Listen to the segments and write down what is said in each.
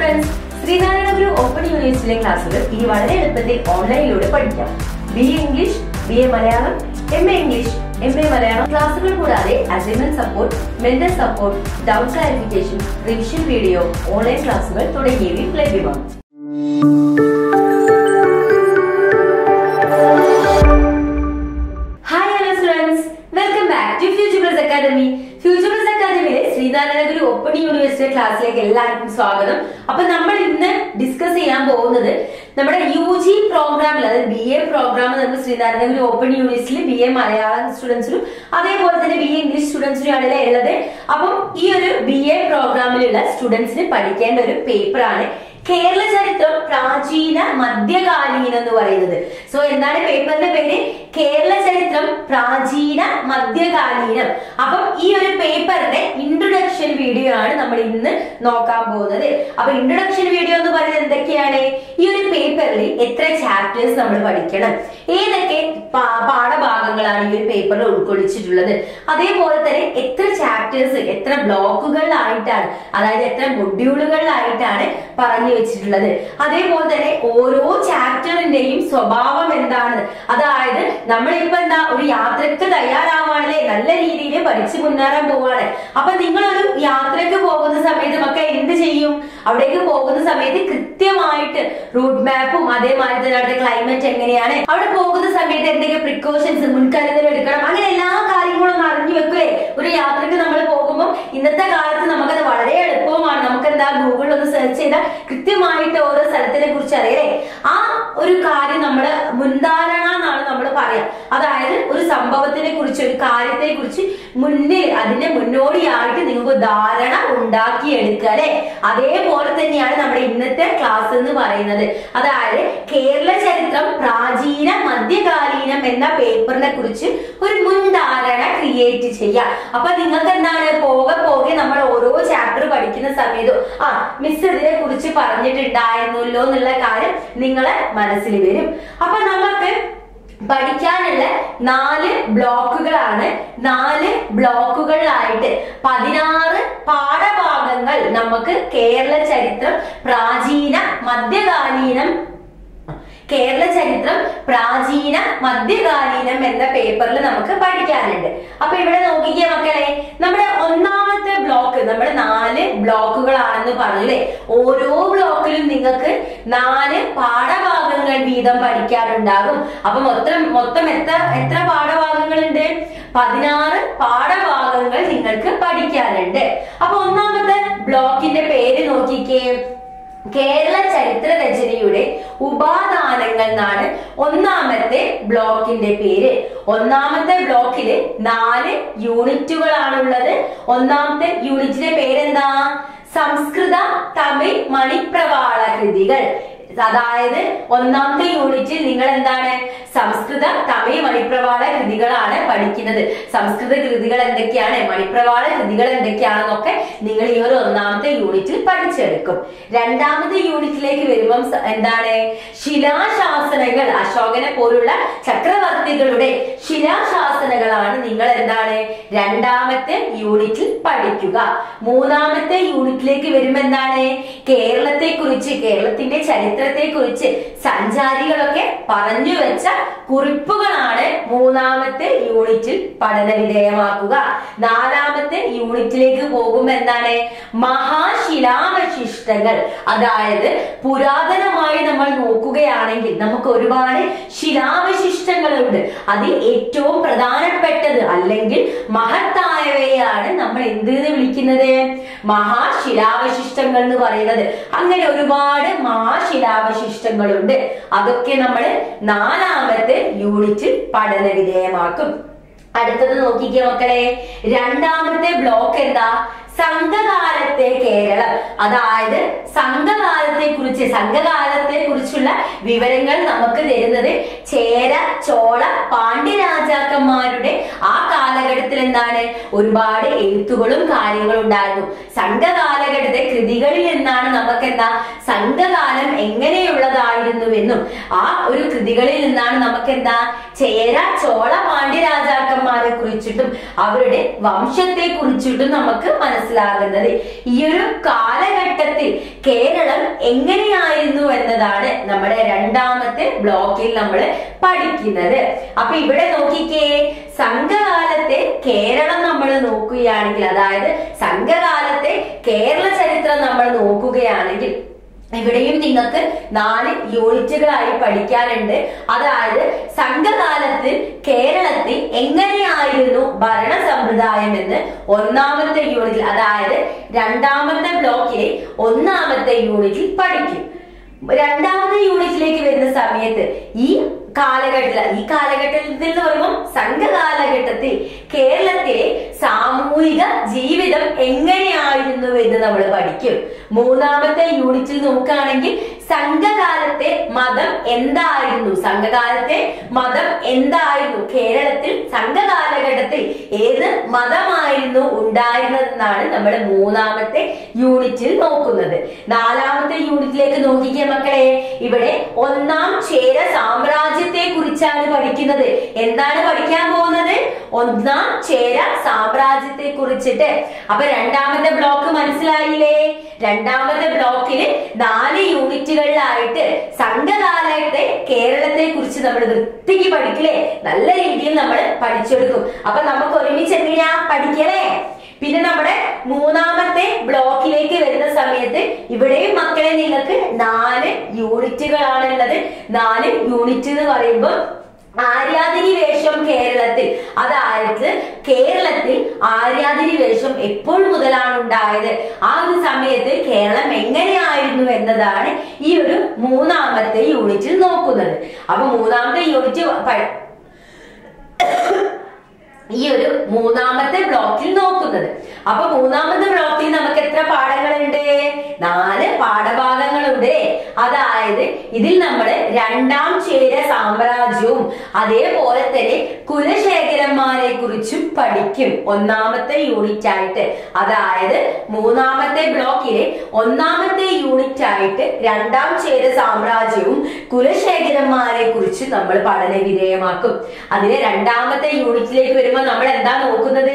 students Sreenarayana Guru open യൂണിവേഴ്സിറ്റിയിലെ ക്ലാസ്സുകൾ ഇനി വളരെ എളുപ്പത്തിൽ ഓൺലൈനിലൂടെ പഠിക്കാം B A English B A Malayalam M A English M A Malayalam ക്ലാസ്സുകൾ കൂടാതെ assignment support mental support doubt clarification revision video online ക്ലാസ്സുകൾ തുടങ്ങിയവയും ലഭ്യമാണ് hi hello students welcome back to future plus academy future plus അക്കാദമിയിലെ ശ്രീനാരായണ ഗുരു ഓപ്പൺ യൂണിവേഴ്സിറ്റി ക്ലാസ്സിലേക്ക് എല്ലാവർക്കും സ്വാഗതം അപ്പൊ നമ്മൾ ഇന്ന് ഡിസ്കസ് ചെയ്യാൻ പോകുന്നത് നമ്മുടെ യു ജി പ്രോഗ്രാമിൽ അതായത് ബി എ പ്രോഗ്രാം നമുക്ക് ശ്രീനാരായണ ഗുരു ഓപ്പൺ യൂണിവേഴ്സിറ്റിയിൽ ബി എ മലയാളം സ്റ്റുഡൻസിനും അതേപോലെ തന്നെ ബി എ ഇംഗ്ലീഷ് സ്റ്റുഡൻസിനും ആണ് ഉള്ളത് അപ്പം ഈ ഒരു ബി എ പ്രോഗ്രാമിലുള്ള സ്റ്റുഡൻസിന് പഠിക്കേണ്ട ഒരു പേപ്പറാണ് കേരള ചരിത്രം പ്രാചീന മധ്യകാലീനം എന്ന് പറയുന്നത് സോ എന്താണ് പേപ്പറിന്റെ പേര് കേരള ചരിത്രം പ്രാചീന മധ്യകാലീനം അപ്പം ഈ ഒരു പേപ്പറിന്റെ ഇൻട്രൊഡക്ഷൻ വീഡിയോ ആണ് നമ്മൾ ഇന്ന് നോക്കാൻ പോകുന്നത് അപ്പൊ ഇൻട്രൊഡക്ഷൻ വീഡിയോ എന്ന് പറയുന്നത് എന്തൊക്കെയാണ് ഈ ഒരു പേപ്പറിൽ എത്ര ചാപ്റ്റേഴ്സ് നമ്മൾ പഠിക്കണം ഏതൊക്കെ പാ- പാഠഭാഗങ്ങളാണ് ഈ ഒരു പേപ്പറിൽ ഉൾക്കൊള്ളിച്ചിട്ടുള്ളത് അതേപോലെ തന്നെ എത്ര ചാപ്റ്റേഴ്സ് എത്ര ബ്ലോക്കുകളിലായിട്ടാണ് അതായത് എത്ര മൊഡ്യൂളുകളിലായിട്ടാണ് പറഞ്ഞു വെച്ചിട്ടുള്ളത് അതേപോലെ തന്നെ ഓരോ ചാപ്റ്ററിന്റെയും സ്വഭാവം എന്താണ് അതായത് നമ്മളിപ്പോ എന്താ ഒരു യാത്രക്ക് തയ്യാറാവാണല്ലേ നല്ല രീതിയിൽ പഠിച്ചു മുന്നേറാൻ പോവാണ് അപ്പൊ നിങ്ങളൊരു യാത്രക്ക് പോകുന്ന സമയത്ത് മക്കൾ എന്ത് ചെയ്യും അവിടേക്ക് പോകുന്ന സമയത്ത് കൃത്യമായിട്ട് റൂട്ട് മാപ്പും അതേമാതിരി തന്നെ അവിടുത്തെ ക്ലൈമറ്റ് എങ്ങനെയാണ് അവിടെ പോകുന്ന സമയത്ത് എന്തൊക്കെ പ്രിക്കോഷൻസ് മുൻകരുതൽ എടുക്കണം അങ്ങനെ എല്ലാ കാര്യങ്ങളും ഒന്ന് അറിഞ്ഞു വെക്കൂലേ ഒരു യാത്രക്ക് നമ്മൾ പോകുമ്പോൾ ഇന്നത്തെ കാലത്ത് നമുക്കത് വളരെ എളുപ്പവുമാണ് നമുക്ക് എന്താ ഗൂഗിളിൽ ഒന്ന് സെർച്ച് ചെയ്താൽ കൃത്യമായിട്ട് ഓരോ സ്ഥലത്തിനെ കുറിച്ച് അറിയലേ ആ ഒരു കാര്യം നമ്മൾ മുൻധാരണ എന്നാണ് നമ്മൾ പറയാം അതായത് ഒരു സംഭവത്തിനെ കുറിച്ച് ഒരു കാര്യത്തെ കുറിച്ച് മുന്നിൽ അതിന്റെ മുന്നോടിയായിട്ട് നിങ്ങൾക്ക് ധാരണ ഉണ്ടാക്കിയെടുക്കുക അല്ലെ അതേപോലെ തന്നെയാണ് നമ്മുടെ ഇന്നത്തെ ക്ലാസ് എന്ന് പറയുന്നത് അതായത് കേരള ചരിത്രം പ്രാചീന മധ്യകാലീനം എന്ന പേപ്പറിനെ കുറിച്ച് ഒരു മുൻധാരണ ക്രിയേറ്റ് ചെയ്യാം അപ്പൊ നിങ്ങൾക്ക് എന്താണ് പോകെ പോകെ നമ്മൾ ഓരോ ചാപ്റ്റർ പഠിക്കുന്ന സമയത്തും ആ മിസ് ഇതിനെ കുറിച്ച് പറഞ്ഞിട്ടുണ്ടായിരുന്നല്ലോ എന്നുള്ള കാര്യം നിങ്ങളെ മനസ്സിൽ വരും അപ്പൊ നമുക്ക് പഠിക്കാനുള്ള നാല് ബ്ലോക്കുകളാണ് നാല് ബ്ലോക്കുകളിലായിട്ട് പതിനാറ് പാഠഭാഗങ്ങൾ നമുക്ക് കേരള ചരിത്രം പ്രാചീന മധ്യകാലീനം കേരള ചരിത്രം പ്രാചീന മധ്യകാലീനം എന്ന പേപ്പറിൽ നമുക്ക് പഠിക്കാനുണ്ട് അപ്പൊ ഇവിടെ നോക്കിക്കേ മക്കളെ നമ്മുടെ ഒന്നാമത്തെ ബ്ലോക്ക് നമ്മുടെ നാല് ബ്ലോക്കുകളാണെന്ന് പറഞ്ഞില്ലേ ഓരോ ബ്ലോക്കിലും നിങ്ങൾക്ക് നാല് പാഠഭാഗങ്ങൾ വീതം പഠിക്കാനുണ്ടാകും അപ്പൊ മൊത്തം മൊത്തം എത്ര എത്ര പാഠഭാഗങ്ങളുണ്ട് പതിനാറ് പാഠഭാഗങ്ങൾ നിങ്ങൾക്ക് പഠിക്കാനുണ്ട് അപ്പൊ ഒന്നാമത്തെ ബ്ലോക്കിന്റെ പേര് നോക്കിക്കേ കേരള ചരിത്ര രചനയുടെ ഉപാദാനങ്ങൾ എന്നാണ് ഒന്നാമത്തെ ബ്ലോക്കിന്റെ പേര് ഒന്നാമത്തെ ബ്ലോക്കില് നാല് യൂണിറ്റുകളാണുള്ളത് ഒന്നാമത്തെ യൂണിറ്റിന്റെ പേരെന്താ സംസ്കൃത തമിഴ് മണിപ്രവാള കൃതികൾ അതായത് ഒന്നാമത്തെ യൂണിറ്റിൽ നിങ്ങൾ എന്താണ് സംസ്കൃത തമിഴ് മണിപ്രവാള കൃതികളാണ് പഠിക്കുന്നത് സംസ്കൃത കൃതികൾ എന്തൊക്കെയാണ് മണിപ്രവാള കൃതികൾ എന്തൊക്കെയാണെന്നൊക്കെ നിങ്ങൾ ഈ ഒരു ഒന്നാമത്തെ യൂണിറ്റിൽ പഠിച്ചെടുക്കും രണ്ടാമത്തെ യൂണിറ്റിലേക്ക് വരുമ്പം സ- എന്താണ് ശിലാശാസനങ്ങൾ അശോകനെ പോലുള്ള ചക്രവർത്തികളുടെ ശിലാശാസനകളാണ് നിങ്ങൾ എന്താണ് രണ്ടാമത്തെ യൂണിറ്റിൽ പഠിക്കുക മൂന്നാമത്തെ യൂണിറ്റിലേക്ക് വരുമ്പോ എന്താണ് കേരളത്തെ കുറിച്ച് കേരളത്തിന്റെ ചരിത്രത്തെ കുറിച്ച് സഞ്ചാരികളൊക്കെ പറഞ്ഞു വെച്ച കുറിപ്പുകളാണ് മൂന്നാമത്തെ യൂണിറ്റിൽ പഠന വിധേയമാക്കുക നാലാമത്തെ യൂണിറ്റിലേക്ക് പോകുമ്പോ എന്താണ് മഹാശിലാവശിഷ്ടങ്ങൾ അതായത് പുരാതനമായി നമ്മൾ നോക്കുകയാണെങ്കിൽ നമുക്ക് ഒരുപാട് ശിലാവശിഷ്ടങ്ങളുണ്ട് അതിൽ ഏറ്റവും പ്രധാനപ്പെട്ടത് അല്ലെങ്കിൽ മഹത്തായവയാണ് നമ്മൾ എന്ത് എന്ന് വിളിക്കുന്നത് മഹാശിലാവശിഷ്ടങ്ങൾ എന്ന് പറയുന്നത് അങ്ങനെ ഒരുപാട് മഹാശിലാവശിഷ്ടങ്ങളുണ്ട് അതൊക്കെ നമ്മൾ നാലാമത്തെ യൂണിറ്റിൽ പഠന വിധേയമാക്കും അടുത്തത് നോക്കിക്കേ മക്കളെ രണ്ടാമത്തെ ബ്ലോക്ക് എന്താ സംഘകാലത്തെ കേരളം അതായത് സംഘകാലത്തെ കുറിച്ച് സംഘകാലത്തെ കുറിച്ചുള്ള വിവരങ്ങൾ നമുക്ക് തരുന്നത് ചേര ചോള പാണ്ഡ്യ രാജാക്കന്മാരുടെ ആ കാലഘട്ടത്തിൽ എന്താണ് ഒരുപാട് എഴുത്തുകളും കാര്യങ്ങളും ഉണ്ടായിരുന്നു സംഘകാലഘട്ടത്തെ കൃതികളിൽ നിന്നാണ് നമുക്ക് എന്താ സംഘകാലം എങ്ങനെയുള്ളതായിരുന്നുവെന്നും ആ ഒരു കൃതികളിൽ നിന്നാണ് നമുക്ക് എന്താ ചേര ചോള പാണ്ഡ്യ രാജാക്കന്മാരെ കുറിച്ചിട്ടും അവരുടെ വംശത്തെ കുറിച്ചിട്ടും നമുക്ക് മനസ്സിലാകുന്നത് ഈ ഒരു കാലഘട്ടത്തിൽ കേരളം എങ്ങനെയായിരുന്നു എന്നതാണ് നമ്മുടെ രണ്ടാമത്തെ ബ്ലോക്കിൽ നമ്മൾ പഠിക്കുന്നത് അപ്പൊ ഇവിടെ നോക്കിക്കേ സംഘകാലത്തെ കേരളം നമ്മൾ നോക്കുകയാണെങ്കിൽ അതായത് സംഘകാലത്തെ കേരള ചരിത്രം നമ്മൾ നോക്കുകയാണെങ്കിൽ ഇവിടെയും നിങ്ങൾക്ക് നാല് യൂണിറ്റുകളായി പഠിക്കാനുണ്ട് അതായത് സംഘകാലത്ത് കേരളത്തിൽ എങ്ങനെയായിരുന്നു ഭരണ സമ്പ്രദായം എന്ന് ഒന്നാമത്തെ യൂണിറ്റിൽ അതായത് രണ്ടാമത്തെ ബ്ലോക്കിലെ ഒന്നാമത്തെ യൂണിറ്റിൽ പഠിക്കും രണ്ടാമത്തെ യൂണിറ്റിലേക്ക് വരുന്ന സമയത്ത് ഈ കാലഘട്ടത്തിൽ ഈ കാലഘട്ടത്തിൽ എന്ന് പറയുമ്പോൾ സംഘകാലഘട്ടത്തിൽ കേരളത്തിലെ സാമൂഹിക ജീവിതം എങ്ങനെയായിരുന്നു എന്ന് നമ്മൾ പഠിക്കും മൂന്നാമത്തെ യൂണിറ്റിൽ നോക്കുകയാണെങ്കിൽ സംഘകാലത്തെ മതം എന്തായിരുന്നു സംഘകാലത്തെ മതം എന്തായിരുന്നു കേരളത്തിൽ സംഘകാലഘട്ടത്തിൽ ഏത് മതമായിരുന്നു ഉണ്ടായിരുന്നതെന്നാണ് നമ്മൾ മൂന്നാമത്തെ യൂണിറ്റിൽ നോക്കുന്നത് നാലാമത്തെ യൂണിറ്റിലേക്ക് നോക്കിക്കേ മക്കളെ ഇവിടെ ഒന്നാം ചേര സാമ്രാജ്യത്തെ കുറിച്ചാണ് പഠിക്കുന്നത് എന്താണ് പഠിക്കാൻ പോകുന്നത് ഒന്നാം ചേര സാമ്രാജ്യത്തെ കുറിച്ചിട്ട് അപ്പൊ രണ്ടാമത്തെ ബ്ലോക്ക് മനസ്സിലായില്ലേ രണ്ടാമത്തെ ബ്ലോക്കില് നാല് യൂണിറ്റുകളിലായിട്ട് സംഘകാലത്തെ കേരളത്തെ കുറിച്ച് നമ്മൾ വൃത്തിക്ക് പഠിക്കില്ലേ നല്ല രീതിയിൽ നമ്മൾ പഠിച്ചെടുക്കും അപ്പൊ നമുക്ക് ഒരുമിച്ച് എന്തിനാ പഠിക്കലേ പിന്നെ നമ്മുടെ മൂന്നാമത്തെ ബ്ലോക്കിലേക്ക് വരുന്ന സമയത്ത് ഇവിടെയും മക്കളെ നിങ്ങൾക്ക് നാല് യൂണിറ്റുകളാണുള്ളത് നാല് യൂണിറ്റ് എന്ന് പറയുമ്പോൾ ആര്യാദിനി വേഷം കേരളത്തിൽ അതായത് കേരളത്തിൽ ആര്യാദിനി വേഷം എപ്പോൾ മുതലാണ് ഉണ്ടായത് ആ ഒരു സമയത്ത് കേരളം എങ്ങനെയായിരുന്നു എന്നതാണ് ഈ ഒരു മൂന്നാമത്തെ യൂണിറ്റിൽ നോക്കുന്നത് അപ്പൊ മൂന്നാമത്തെ യൂണിറ്റ് പ- ഈ ഒരു മൂന്നാമത്തെ ബ്ലോക്കിൽ നോക്കുന്നത് അപ്പൊ മൂന്നാമത്തെ ബ്ലോക്കിൽ നമുക്ക് എത്ര പാഠങ്ങളുണ്ട് നാല് പാഠഭാഗങ്ങളുണ്ട് അതായത് ഇതിൽ നമ്മൾ രണ്ടാം ചേര സാമ്രാജ്യവും അതേപോലെ തന്നെ കുലശേഖരന്മാരെ കുറിച്ചും പഠിക്കും ഒന്നാമത്തെ യൂണിറ്റ് ആയിട്ട് അതായത് മൂന്നാമത്തെ ബ്ലോക്കിലെ ഒന്നാമത്തെ യൂണിറ്റ് ആയിട്ട് രണ്ടാം ചേര സാമ്രാജ്യവും കുലശേഖരന്മാരെ കുറിച്ച് നമ്മൾ പഠന വിധേയമാക്കും അതിന് രണ്ടാമത്തെ യൂണിറ്റിലേക്ക് വരുമ്പോൾ നമ്മൾ എന്താ നോക്കുന്നത്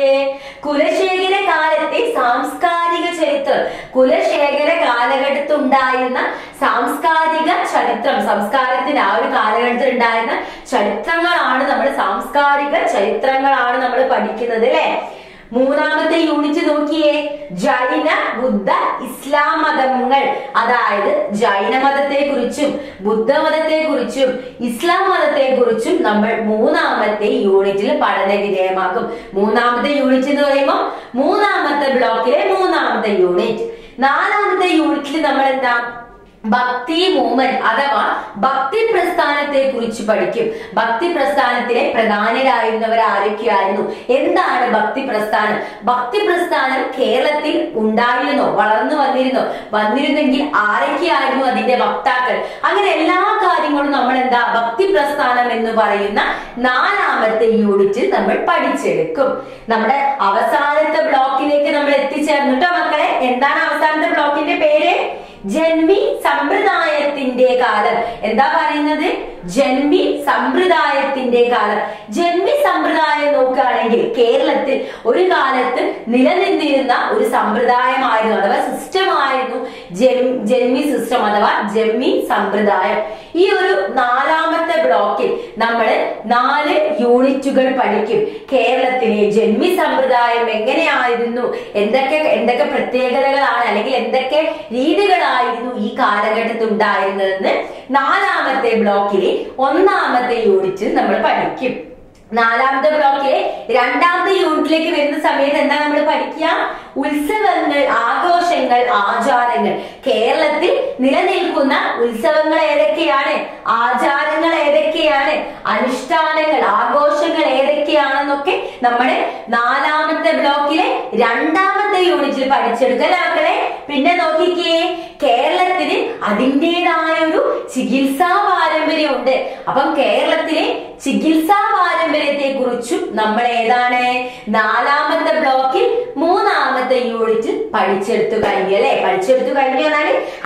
കുലശേഖര കാലത്തെ സാംസ്കാരിക ചരിത്രം കുലശേഖര കാലഘട്ടത്തിൽ ഉണ്ടായിരുന്ന സാംസ്കാരിക ചരിത്രം സംസ്കാരത്തിന് ആ ഒരു കാലഘട്ടത്തിൽ ഉണ്ടായിരുന്ന ചരിത്രങ്ങളാണ് നമ്മൾ സാംസ്കാരിക ചരിത്രങ്ങളാണ് നമ്മൾ പഠിക്കുന്നത് അല്ലെ മൂന്നാമത്തെ യൂണിറ്റ് നോക്കിയേ ജൈന ബുദ്ധ ഇസ്ലാം മതങ്ങൾ അതായത് ജൈന മതത്തെ കുറിച്ചും ബുദ്ധമതത്തെ കുറിച്ചും ഇസ്ലാം മതത്തെ കുറിച്ചും നമ്മൾ മൂന്നാമത്തെ യൂണിറ്റിൽ പഠന വിധേയമാക്കും മൂന്നാമത്തെ യൂണിറ്റ് എന്ന് പറയുമ്പോൾ മൂന്നാമത്തെ ബ്ലോക്കിലെ മൂന്നാമത്തെ യൂണിറ്റ് നാലാമത്തെ യൂണിറ്റിൽ നമ്മൾ എന്താ ഭക്തി മൂവ്മെന്റ് അഥവാ ഭക്തി പ്രസ്ഥാനത്തെ കുറിച്ച് പഠിക്കും ഭക്തി പ്രസ്ഥാനത്തിലെ പ്രധാനരായിരുന്നവർ ആരൊക്കെയായിരുന്നു എന്താണ് ഭക്തി പ്രസ്ഥാനം ഭക്തി പ്രസ്ഥാനം കേരളത്തിൽ ഉണ്ടായിരുന്നോ വളർന്നു വന്നിരുന്നോ വന്നിരുന്നെങ്കിൽ ആരൊക്കെയായിരുന്നു അതിന്റെ വക്താക്കൾ അങ്ങനെ എല്ലാ കാര്യങ്ങളും നമ്മൾ എന്താ ഭക്തി പ്രസ്ഥാനം എന്ന് പറയുന്ന നാലാമത്തെ യൂണിറ്റിൽ നമ്മൾ പഠിച്ചെടുക്കും നമ്മുടെ അവസാനത്തെ ബ്ലോക്കിലേക്ക് നമ്മൾ എത്തിച്ചേർന്നു കേട്ടോ മക്കളെ എന്താണ് അവസാനത്തെ ബ്ലോക്കിന്റെ പേര് ജന്മി സമ്പ്രദായത്തിന്റെ കാലം എന്താ പറയുന്നത് ജന്മി സമ്പ്രദായത്തിന്റെ കാലം ജന്മി സമ്പ്രദായം നോക്കുകയാണെങ്കിൽ കേരളത്തിൽ ഒരു കാലത്ത് നിലനിന്നിരുന്ന ഒരു സമ്പ്രദായമായിരുന്നു അഥവാ സിസ്റ്റം ആയിരുന്നു ജൻ- ജന്മി സിസ്റ്റം അഥവാ ജന്മി സമ്പ്രദായം ഈ ഒരു നാലാമത്തെ ബ്ലോക്കിൽ നമ്മൾ നാല് യൂണിറ്റുകൾ പഠിക്കും കേരളത്തിലെ ജന്മി സമ്പ്രദായം എങ്ങനെയായിരുന്നു എന്തൊക്കെ എന്തൊക്കെ പ്രത്യേകതകളാണ് അല്ലെങ്കിൽ എന്തൊക്കെ രീതികളായിരുന്നു ഈ കാലഘട്ടത്തിൽ ഉണ്ടായിരുന്നതെന്ന് നാലാമത്തെ ബ്ലോക്കിലെ ഒന്നാമത്തെ യൂണിറ്റിൽ നമ്മൾ പഠിക്കും നാലാമത്തെ ബ്ലോക്കിലെ രണ്ടാമത്തെ യൂണിറ്റിലേക്ക് വരുന്ന സമയത്ത് എന്താ നമ്മൾ പഠിക്കുക ഉത്സവങ്ങൾ ആഘോഷങ്ങൾ ആചാരങ്ങൾ കേരളത്തിൽ നിലനിൽക്കുന്ന ഉത്സവങ്ങൾ ഏതൊക്കെയാണ് ആചാരങ്ങൾ ഏതൊക്കെയാണ് അനുഷ്ഠാനങ്ങൾ ആഘോഷങ്ങൾ ഏതൊക്കെയാണെന്നൊക്കെ നമ്മുടെ നാലാമത്തെ ബ്ലോക്കിലെ രണ്ടാമത്തെ യൂണിറ്റിൽ പഠിച്ചെടുക്കല മക്കളെ പിന്നെ നോക്കിക്കേ കേരളത്തിന് അതിൻ്റെതായ ഒരു ചികിത്സാ പാരമ്പര്യമുണ്ട് അപ്പം കേരളത്തിലെ ചികിത്സാ പാരമ്പര്യത്തെ കുറിച്ചും നമ്മൾ ഏതാണ് നാലാമത്തെ ബ്ലോക്കിൽ മൂന്നാമത്തെ യൂണിറ്റ് പഠിച്ചെടുത്തു കഴിഞ്ഞു അല്ലെ പഠിച്ചെടുത്തു കഴിഞ്ഞു എന്നാല്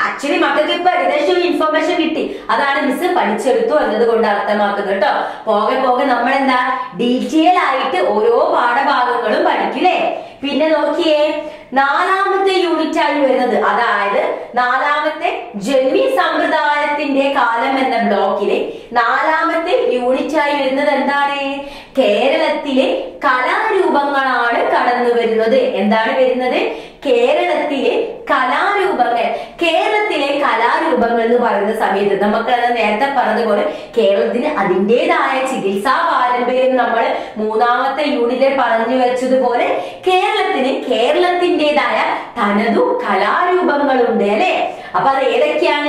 ആക്ച്വലി മക്കൾക്ക് ഇപ്പൊ ഏകദേശം ഒരു ഇൻഫർമേഷൻ കിട്ടി അതാണ് മിസ് പഠിച്ചെടുത്തു എന്നത് കൊണ്ട് അർത്ഥമാക്കുന്നത് കേട്ടോ പോകെ പോകെ നമ്മൾ എന്താ ഡീറ്റെയിൽ ആയിട്ട് ഓരോ പാഠഭാഗങ്ങളും പഠിക്കില്ലേ പിന്നെ നോക്കിയേ നാലാമത്തെ യൂണിറ്റ് ആയി വരുന്നത് അതായത് നാലാമത്തെ ജന്മി സമ്പ്രദായത്തിന്റെ കാലം എന്ന ബ്ലോക്കിലെ നാലാമത്തെ യൂണിറ്റ് ആയി വരുന്നത് എന്താണ് കേരളത്തിലെ കലാരൂപങ്ങളാണ് കടന്നു വരുന്നത് എന്താണ് വരുന്നത് കേരളത്തിലെ കലാരൂപങ്ങൾ കേരളത്തിലെ കലാരൂപങ്ങൾ എന്ന് പറയുന്ന സമയത്ത് നമുക്കത് നേരത്തെ പറഞ്ഞതുപോലെ കേരളത്തിന് അതിൻ്റെതായ ചികിത്സാ പാരമ്പര്യം നമ്മൾ മൂന്നാമത്തെ യൂണിറ്റിൽ പറഞ്ഞു വെച്ചതുപോലെ കേരളത്തിന് കേരളത്തിൻ്റെതായ തനതു കലാരൂപങ്ങളുണ്ട് അല്ലെ അപ്പൊ അത് ഏതൊക്കെയാണ്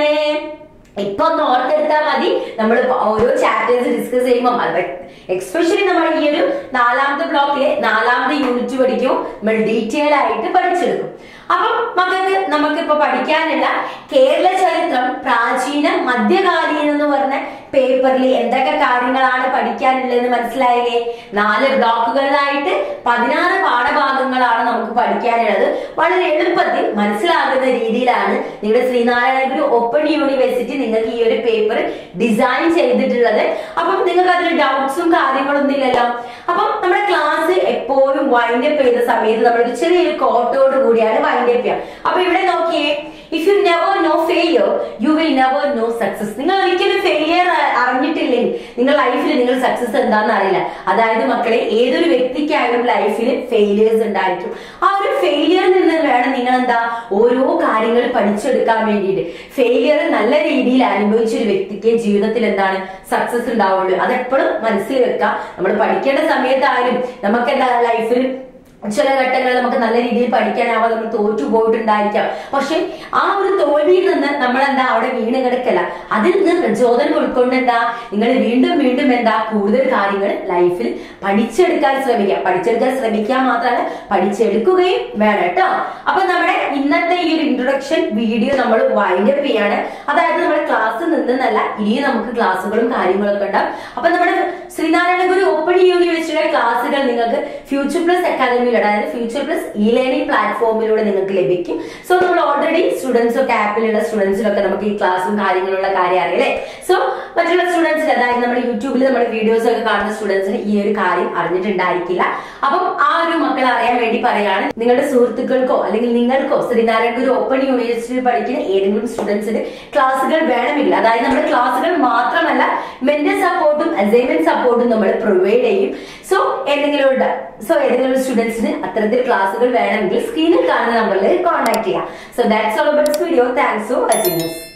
ഇപ്പൊ ഒന്ന് ഓർത്തെടുത്താൽ മതി നമ്മൾ ഓരോ ചാപ്റ്റേഴ്സ് ഡിസ്കസ് ചെയ്യുമ്പോൾ എക്സ്പെഷ്യലി നമ്മൾ ഈ ഒരു നാലാമത്തെ ബ്ലോക്കിലെ നാലാമത്തെ യൂണിറ്റ് പഠിക്കും നമ്മൾ ഡീറ്റെയിൽ ആയിട്ട് പഠിച്ചെടുക്കും അപ്പം മക്കൾക്ക് നമുക്കിപ്പോ പഠിക്കാനുള്ള കേരള ചരിത്രം പ്രാചീന മധ്യകാലീനം എന്ന് പറഞ്ഞ പേപ്പറിൽ എന്തൊക്കെ കാര്യങ്ങളാണ് പഠിക്കാനുള്ളതെന്ന് മനസ്സിലായില്ലേ നാല് ബ്ലോക്കുകളിലായിട്ട് പതിനാറ് പാഠഭാഗങ്ങളാണ് നമുക്ക് പഠിക്കാനുള്ളത് വളരെ എളുപ്പത്തിൽ മനസ്സിലാകുന്ന രീതിയിലാണ് നിങ്ങളുടെ ശ്രീനാരായണ ഗുരു ഓപ്പൺ യൂണിവേഴ്സിറ്റി നിങ്ങൾക്ക് ഈ ഒരു പേപ്പർ ഡിസൈൻ ചെയ്തിട്ടുള്ളത് അപ്പം നിങ്ങൾക്ക് അതിൽ ഡൗട്ട്സും കാര്യങ്ങളൊന്നും ഇല്ലല്ലോ അപ്പം നമ്മുടെ ക്ലാസ് എപ്പോഴും വൈൻഡ് അപ്പ് ചെയ്ത സമയത്ത് നമ്മളൊരു ചെറിയൊരു കോട്ടോട് കൂടിയാണ് വൈൻഡ് അപ്പ് ചെയ്യുക അപ്പൊ ഇവിടെ നോക്കിയേ if you never know failure you will never know success നിങ്ങൾ ഒരിക്കലും ഫെയിലിയർ അറിഞ്ഞിട്ടില്ലെങ്കിൽ നിങ്ങൾ ലൈഫിൽ നിങ്ങൾ സക്സസ് എന്താണെന്ന് അറിയില്ല അതായത് മക്കളെ ഏതൊരു വ്യക്തിക്കായാലും ലൈഫിൽ ഫെയിലിയേഴ്സ് ഉണ്ടായിരിക്കും ആ ഒരു ഫെയിലിയറിൽ നിന്ന് വേണം നിങ്ങൾ എന്താ ഓരോ കാര്യങ്ങൾ പഠിച്ചെടുക്കാൻ വേണ്ടിയിട്ട് ഫെയിലിയർ നല്ല രീതിയിൽ അനുഭവിച്ച ഒരു വ്യക്തിക്ക് ജീവിതത്തിൽ എന്താണ് സക്സസ് ഉണ്ടാവുള്ളൂ അതെപ്പോഴും മനസ്സിൽ വെക്കാം നമ്മൾ പഠിക്കേണ്ട സമയത്തായാലും നമുക്ക് എന്താ ലൈഫിൽ ചില ഘട്ടങ്ങളിൽ നമുക്ക് നല്ല രീതിയിൽ പഠിക്കാനാവാതെ നമ്മൾ തോറ്റു പോയിട്ടുണ്ടായിരിക്കാം പക്ഷെ ആ ഒരു തോൽവിയിൽ നിന്ന് നമ്മൾ എന്താ അവിടെ വീണ് കിടക്കല്ല അതിൽ നിന്ന് പ്രചോദനം ഉൾക്കൊണ്ട് എന്താ നിങ്ങൾ വീണ്ടും വീണ്ടും എന്താ കൂടുതൽ കാര്യങ്ങൾ ലൈഫിൽ പഠിച്ചെടുക്കാൻ ശ്രമിക്കുക പഠിച്ചെടുക്കാൻ ശ്രമിക്കുക മാത്രമല്ല പഠിച്ചെടുക്കുകയും വേണം കേട്ടോ അപ്പൊ നമ്മുടെ ഇന്നത്തെ ഈ ഒരു ഇൻട്രൊഡക്ഷൻ വീഡിയോ നമ്മൾ വൈൻഡ് അപ്പ് ചെയ്യാണ് അതായത് നമ്മുടെ ക്ലാസ് നിന്നല്ല ഇനിയും നമുക്ക് ക്ലാസ്സുകളും കാര്യങ്ങളൊക്കെ ഉണ്ടാവും അപ്പൊ നമ്മുടെ ശ്രീനാരായണ ഗുരു ഓപ്പൺ യൂണിവേഴ്സിറ്റിയുടെ ക്ലാസ്സുകൾ നിങ്ങൾക്ക് ഫ്യൂച്ചർ പ്ലസ് അക്കാദമിയിലൂടെ അതായത് ഫ്യൂച്ചർ പ്ലസ് ഇ ലേണിംഗ് പ്ലാറ്റ്ഫോമിലൂടെ നിങ്ങൾക്ക് ലഭിക്കും സോ നമ്മൾ ഓൾറെഡി സ്റ്റുഡൻസ് ഒക്കെ ആപ്പിലുള്ള സ്റ്റുഡൻസിലൊക്കെ നമുക്ക് ഈ ക്ലാസ്സും കാര്യങ്ങളുള്ള കാര്യം അറിയാം സോ മറ്റുള്ള സ്റ്റുഡൻസിന് അതായത് നമ്മുടെ യൂട്യൂബിൽ നമ്മുടെ വീഡിയോസ് ഒക്കെ കാണുന്ന സ്റ്റുഡൻസിന് ഈ ഒരു കാര്യം അറിഞ്ഞിട്ടുണ്ടായിരിക്കില്ല അപ്പം ആ ഒരു മക്കളെ അറിയാൻ വേണ്ടി പറയാണ് നിങ്ങളുടെ സുഹൃത്തുക്കൾക്കോ അല്ലെങ്കിൽ നിങ്ങൾക്കോ ശ്രീനാരായണ ഗുരു ഓപ്പൺ യൂണിവേഴ്സിറ്റിയിൽ പഠിക്കുന്ന ഏതെങ്കിലും സ്റ്റുഡൻസിന് ക്ലാസ്സുകൾ വേണമെങ്കിൽ അതായത് നമ്മുടെ ക്ലാസ്സുകൾ മാത്രമല്ല മെന്റൽ സപ്പോർട്ടും അസൈൻമെന്റ് സപ്പോർട്ടും നമ്മൾ പ്രൊവൈഡ് ചെയ്യും സോ ഏതെങ്കിലും സോ ഏതെങ്കിലും സ്റ്റുഡൻസിന് അത്തരത്തിൽ ക്ലാസ്സുകൾ വേണമെങ്കിൽ സ്ക്രീനിൽ കാണുന്ന നമ്പറിൽ കോൺടാക്ട് ചെയ്യാം so that's all about video thanks for watching